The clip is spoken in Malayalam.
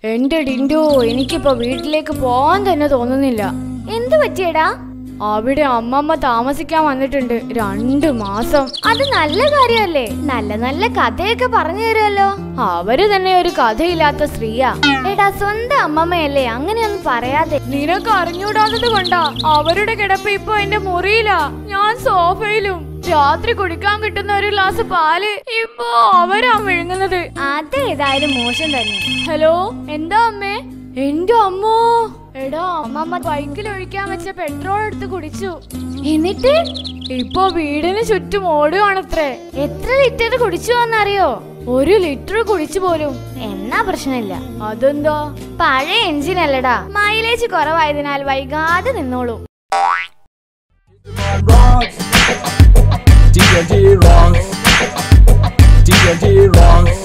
എന്റെ ഡിൻഡോ എനിക്കിപ്പോ വീട്ടിലേക്ക് പോവാൻ തന്നെ തോന്നുന്നില്ല എന്തു പറ്റിയടാ അവിടെ അമ്മമ്മ താമസിക്കാൻ വന്നിട്ടുണ്ട് രണ്ട് മാസം അത് നല്ല കാര്യമല്ലേ നല്ല നല്ല കഥയൊക്കെ പറഞ്ഞു തരുമല്ലോ അവര് തന്നെ ഒരു കഥയില്ലാത്ത സ്ത്രീയാ എടാ സ്വന്തം അമ്മമ്മയല്ലേ അങ്ങനെയൊന്നും പറയാതെ നിനക്ക് അറിഞ്ഞൂടാത്തത് കൊണ്ടാ അവരുടെ കിടപ്പ് ഇപ്പൊ എന്റെ മുറിയിലാ ഞാൻ സോഫയിലും രാത്രി കുടിക്കാൻ കിട്ടുന്ന ഒരു ഗ്ലാസ് പാല് ഇപ്പൊ അവരാ വിഴുങ്ങുന്നത് അതേതായാലും മോശം തന്നെ ഹലോ എന്താ അമ്മേ എന്റെ അമ്മോ എടാ അമ്മമ്മ ബൈക്കിൽ ഒഴിക്കാൻ വെച്ച പെട്രോൾ എടുത്ത് കുടിച്ചു എന്നിട്ട് ഇപ്പൊ വീടിന് ചുറ്റും ഓടുകയാണത്രേ എത്ര ലിറ്റർ കുടിച്ചു എന്നറിയോ ഒരു ലിറ്റർ കുടിച്ചു പോലും എന്നാ പ്രശ്നമില്ല അതെന്താ പഴയ എഞ്ചിൻ അല്ലടാ മൈലേജ് കുറവായതിനാൽ വൈകാതെ നിന്നോളൂ rocks. TNT rocks. TNT rocks.